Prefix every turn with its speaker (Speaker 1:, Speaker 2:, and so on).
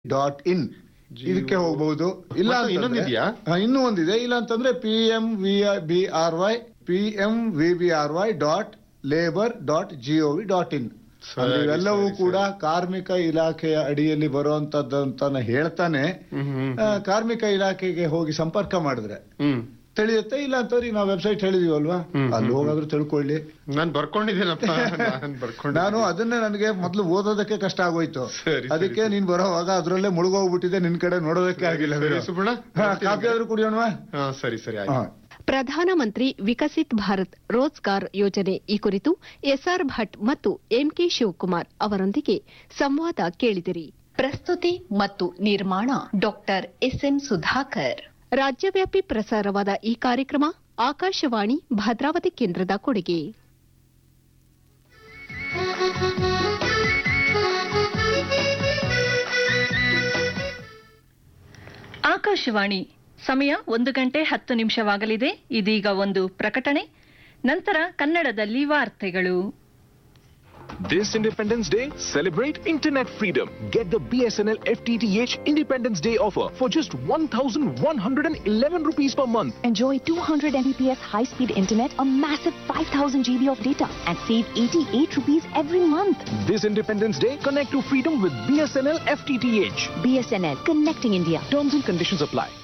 Speaker 1: Dot in ಇದಕ್ಕೆ ಹೋಗಬಹುದು ಇಲ್ಲ
Speaker 2: ಮತ್ತೆ ಇನ್ನೊಂದಿದ್ಯಾ?
Speaker 1: ಅಂತಂದ್ರೆ- ಹಾ, ಇನ್ನೂ ಒಂದಿದೆ ಇಲ್ಲ ಅಂತಂದ್ರೆ P M V B R Y P M V B R Y dot labour dot G O V dot in
Speaker 2: ಸರಿ,
Speaker 1: ಇವೆಲ್ಲವೂ
Speaker 2: ಸರಿ,
Speaker 1: ಕೂಡ ಕಾರ್ಮಿಕ ಇಲಾಖೆಯ ಅಡಿಯಲ್ಲಿ ಬರುವಂತದ್ದು ಅಂತ ಹೇಳ್ತಾನೆ
Speaker 2: ಹ್ಮ್, ಹ್ಮ್,
Speaker 1: ಆ, ಕಾರ್ಮಿಕ ಇಲಾಖೆಗೆ ಹೋಗಿ ಸಂಪರ್ಕ ಮಾಡಿದ್ರೆ
Speaker 2: ಹ್ಮ್
Speaker 1: ತಿಳಿಯುತ್ತೆ ಇಲ್ಲ ಅಂತಂದ್ರೆ ಈಗ ನಾವು ವೆಬ್ಸೈಟ್ ಹೇಳಿದೀವಲ್ವಾ
Speaker 2: ಹ್ಮ್,
Speaker 1: ಅಲ್ಲಿ ಹೋಗಾದ್ರೂ ತಿಳ್ಕೊಳ್ಳಿ
Speaker 2: ನಾನ್ ಬರ್ಕೊಂಡಿದ್ದೀನಪ್ಪ ನಾನ್ ಬರ್ಕೊಂಡಿದ್ದೀನಿ.
Speaker 1: ನಾನು ಅದನ್ನೇ ನನಗೆ ಮೊದಲು ಓದೋದಕ್ಕೆ ಕಷ್ಟ ಆಗೋಯ್ತು
Speaker 2: ಸರಿ,
Speaker 1: ಅದಕ್ಕೆ ನೀನ್ ಬರೋವಾಗ ಅದ್ರಲ್ಲೇ ಮುಳುಗೋಗ್ಬಿಟ್ಟಿದೆ ನಿನ್ ಕಡೆ ನೋಡೋದಕ್ಕೆ ಆಗಿಲ್ಲ
Speaker 2: ಸರಿ, ಸುಬ್ಬಣ್ಣ,
Speaker 1: ಕಾಫಿ ಆದ್ರೂ ಕುಡಿಯೋಣವಾ
Speaker 2: ಹಾ ಸರಿ ಸರಿ ಆಯ್ತು
Speaker 1: ಹಾ.
Speaker 3: ಪ್ರಧಾನಮಂತ್ರಿ ವಿಕಸಿತ್ ಭಾರತ್ ರೋಜ್ಗಾರ್ ಯೋಜನೆ ಈ ಕುರಿತು ಎಸ್ಆರ್ ಭಟ್ ಮತ್ತು ಎಂಕೆ ಶಿವಕುಮಾರ್ ಅವರೊಂದಿಗೆ ಸಂವಾದ ಕೇಳಿದಿರಿ
Speaker 4: ಪ್ರಸ್ತುತಿ ಮತ್ತು ನಿರ್ಮಾಣ ಡಾಕ್ಟರ್ ಎಸ್ಎಂ ಸುಧಾಕರ್
Speaker 3: ರಾಜ್ಯವ್ಯಾಪಿ ಪ್ರಸಾರವಾದ ಈ ಕಾರ್ಯಕ್ರಮ ಆಕಾಶವಾಣಿ ಭದ್ರಾವತಿ ಕೇಂದ್ರದ ಕೊಡುಗೆ
Speaker 5: ಆಕಾಶವಾಣಿ ಸಮಯ ಒಂದು ಗಂಟೆ ಹತ್ತು ನಿಮಿಷವಾಗಲಿದೆ ಇದೀಗ ಒಂದು ಪ್ರಕಟಣೆ ನಂತರ ಕನ್ನಡದಲ್ಲಿ ವಾರ್ತೆಗಳು
Speaker 6: This Independence Day, celebrate internet freedom. Get the BSNL FTTH Independence Day offer for just 1,111 rupees per month.
Speaker 7: Enjoy 200 Mbps high-speed internet, a massive 5000 GB of data, and save 88 rupees every month.
Speaker 6: This Independence Day, connect to freedom with BSNL FTTH.
Speaker 7: BSNL, connecting India.
Speaker 6: Terms and conditions apply.